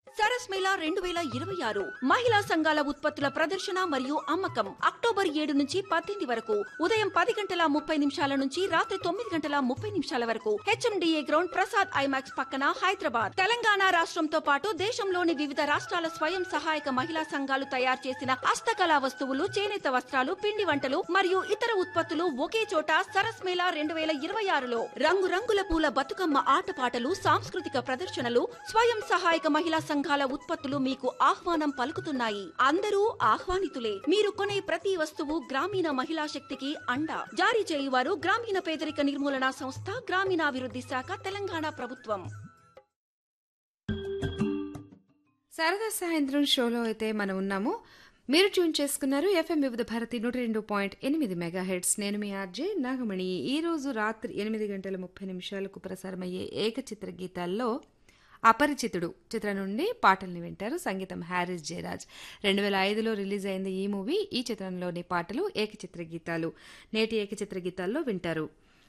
సరస్ మేళా రెండు వేల ఇరవై ఆరు మహిళా సంఘాల ఉత్పత్తుల ప్రదర్శన మరియు అమ్మకం అక్టోబర్ ఏడు నుంచి పద్దెనిమిది వరకు ఉదయం పది గంటల ముప్పై నిమిషాల నుంచి రాత్రి తొమ్మిది గంటల ముప్పై నిమిషాల వరకు హెచ్ఎండిఏ గ్రౌండ్ ప్రసాద్ ఐమాక్స్ పక్కన హైదరాబాద్ తెలంగాణ రాష్ట్రంతో పాటు దేశంలోని వివిధ రాష్ట్రాల స్వయం సహాయక మహిళా సంఘాలు తయారు చేసిన హస్తకళా వస్తువులు చేనేత వస్త్రాలు పిండి వంటలు మరియు ఇతర ఉత్పత్తులు ఒకే చోట సరస్ మేళా రెండు వేల ఇరవై ఆరులో రంగురంగుల పూల బతుకమ్మ ఆటపాటలు సాంస్కృతిక ప్రదర్శనలు స్వయం సహాయక మహిళా సంఘాల ఉత్పత్తులు మీకు ఆహ్వానం పలుకుతున్నాయి అందరూ ఆహ్వానితులే మీరు కొనే ప్రతి వస్తువు గ్రామీణ మహిళా శక్తికి అండ జారీ చేయువారు గ్రామీణ పేదరిక నిర్మూలన సంస్థ గ్రామీణాభివృద్ధి శాఖ తెలంగాణ ప్రభుత్వం సరదా సాయంత్రం షోలో అయితే మనం ఉన్నాము మీరు ట్యూన్ చేసుకున్నారు ఎఫ్ఎం వివిధ భారతి నూట రెండు పాయింట్ ఎనిమిది మెగా హెడ్స్ నేను మీ ఆర్జే నాగమణి ఈ రోజు రాత్రి ఎనిమిది గంటల ముప్పై నిమిషాలకు ప్రసారమయ్యే ఏకచిత్ర గీతాల్లో అపరిచితుడు చిత్రం నుండి పాటల్ని వింటారు సంగీతం హ్యారిస్ జయరాజ్ రెండు వేల ఐదులో రిలీజ్ అయింది ఈ మూవీ ఈ చిత్రంలోని పాటలు ఏకచిత్ర గీతాలు నేటి ఏకచిత్ర గీతాల్లో వింటారు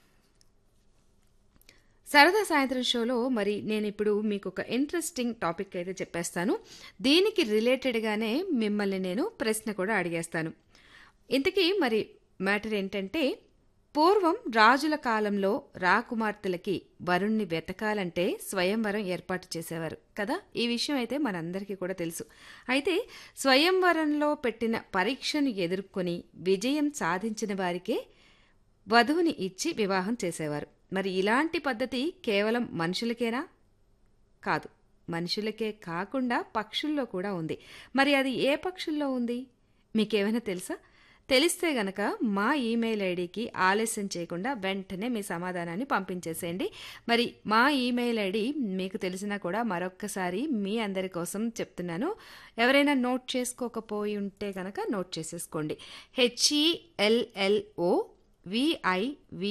సరదా సాయంత్రం షోలో మరి నేను ఇప్పుడు మీకు ఒక ఇంట్రెస్టింగ్ టాపిక్ అయితే చెప్పేస్తాను దీనికి రిలేటెడ్గానే మిమ్మల్ని నేను ప్రశ్న కూడా అడిగేస్తాను ఇంతకీ మరి మ్యాటర్ ఏంటంటే పూర్వం రాజుల కాలంలో రాకుమార్తెలకి వరుణ్ణి వెతకాలంటే స్వయంవరం ఏర్పాటు చేసేవారు కదా ఈ విషయం అయితే మనందరికీ కూడా తెలుసు అయితే స్వయంవరంలో పెట్టిన పరీక్షను ఎదుర్కొని విజయం సాధించిన వారికే వధువుని ఇచ్చి వివాహం చేసేవారు మరి ఇలాంటి పద్ధతి కేవలం మనుషులకేనా కాదు మనుషులకే కాకుండా పక్షుల్లో కూడా ఉంది మరి అది ఏ పక్షుల్లో ఉంది మీకేమైనా తెలుసా తెలిస్తే గనక మా ఈమెయిల్ ఐడికి ఆలస్యం చేయకుండా వెంటనే మీ సమాధానాన్ని పంపించేసేయండి మరి మా ఈమెయిల్ ఐడి మీకు తెలిసినా కూడా మరొక్కసారి మీ అందరి కోసం చెప్తున్నాను ఎవరైనా నోట్ చేసుకోకపోయి ఉంటే గనక నోట్ చేసేసుకోండి హెచ్ఈఎల్ఎల్ఓ విఐవి